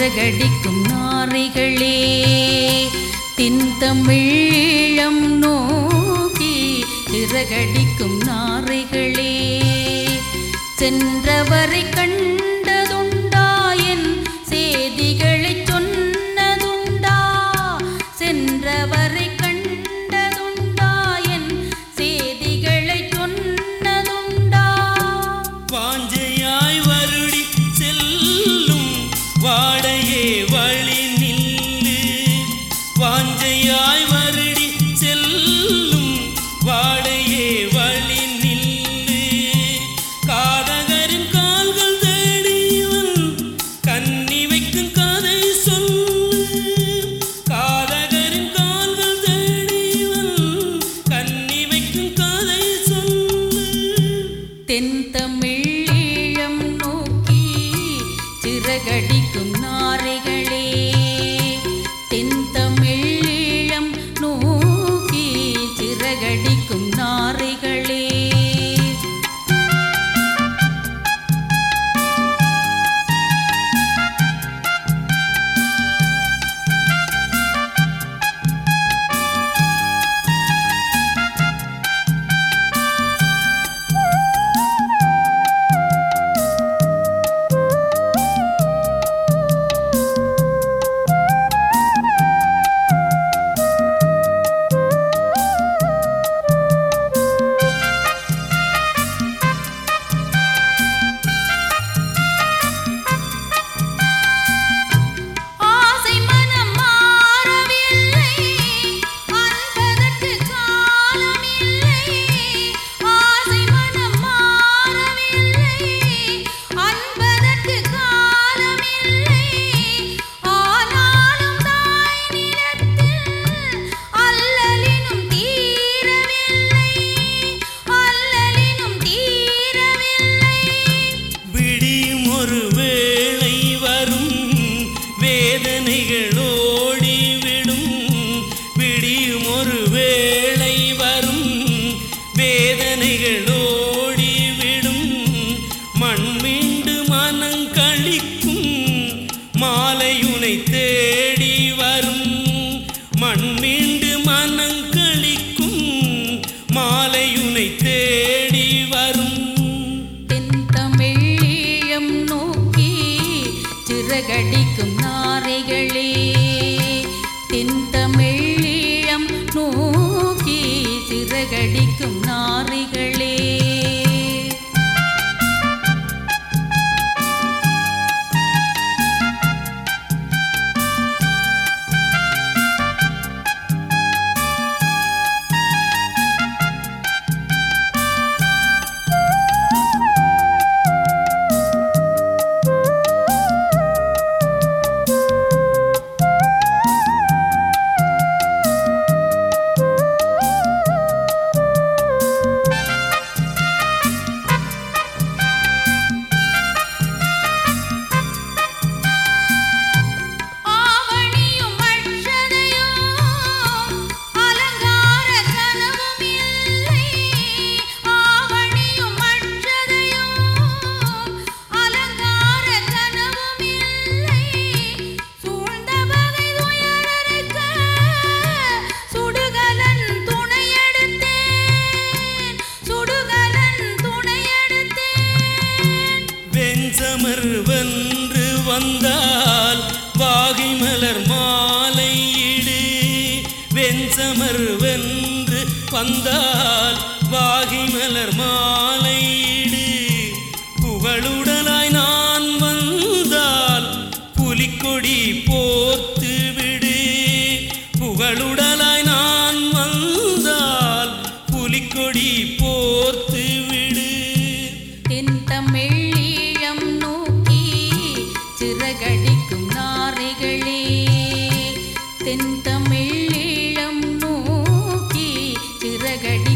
சிறகடிக்கும் நாரைகளே தின்தமிழம் நோக்கி சிறகடிக்கும் நாரைகளே சென்றவரை கண்டதுண்டாயன் செய்திகளைச் சொன்னதுண்டா சென்றவரை கண்டதுண்டாயன் செய்திகளைச் சொன்னதுண்டா வாஞ்சையாய் வருடி செல்லும் வாடையே வழி நில்லு வாஞ்சையாய் வருடி செல்லும் வாடையே வழி நில்லு காதகரின் கால்கள் தேடியவன் கண்ணி வைக்கும் கதை சொல்லு காதகரின் கால்கள் தேடியவன் கண்ணி வைக்கும் கதை சொல்லு தென்தமிழீழம் நோக்கி சிறகடிக்கும் நாரைகளே தென்தமிழீழம் நோக்கி சிறகடிக்கும் நாரைகளே ஆசை மனம் மாறவில்லை அன்பதற்கு காலமில்லை ஆசை மனம் மாறவில்லை அன்பதற்கு காலமில்லை ஆனாலும் தாய் நிலத்தில் அல்லலினும் தீரவில்லை அல்லலினும் தீரவில்லை விடியும் ஒரு வேளை வரும் வேதனைகள் ஓடிவிடும் விடியும் ஒரு வேளை வரும் வேதனைகள் ஓடிவிடும் மண் மீண்டு மனம் கழிக்கும் மாலையுனை தேடி வரும் மண் மீண்டு மனம் கழிக்கும் மாலையுனை தேடி வரும் தென்தமிழீழம் நோக்கி சிறகடிக்கும் நாரைகளே தென்தமிழீழம் நோக்கி சிறகடிக்கும் நாரைகளே ஆவணியும் அட்சதையும் அலங்கார கனவும் இல்லை ஆவணியும் அட்சதையும் அலங்கார கனவும் இல்லை சூழ்ந்த வகை துயரறுக்க சுடுகலன் துணையெடுத்தேன் சுடுகலன் துணையெடுத்தேன் வெஞ்சமர் வென்று வந்தால் வாகை மலர் மாலையிடு வெஞ்சமர் வென்று வந்தால் வாகை மலர் மாலையிடு புகழுடலாய் நான் வந்தால் புலிக்கொடி போர்த்து விடு புகழுடலாய் நான் வந்தால் புலிக்கொடி போர்த்து விடு தென்தமிழீழம் நோக்கி சிறகடிக்கும் நாரைகளே தென்தமிழீழம் நோக்கி சிறகடி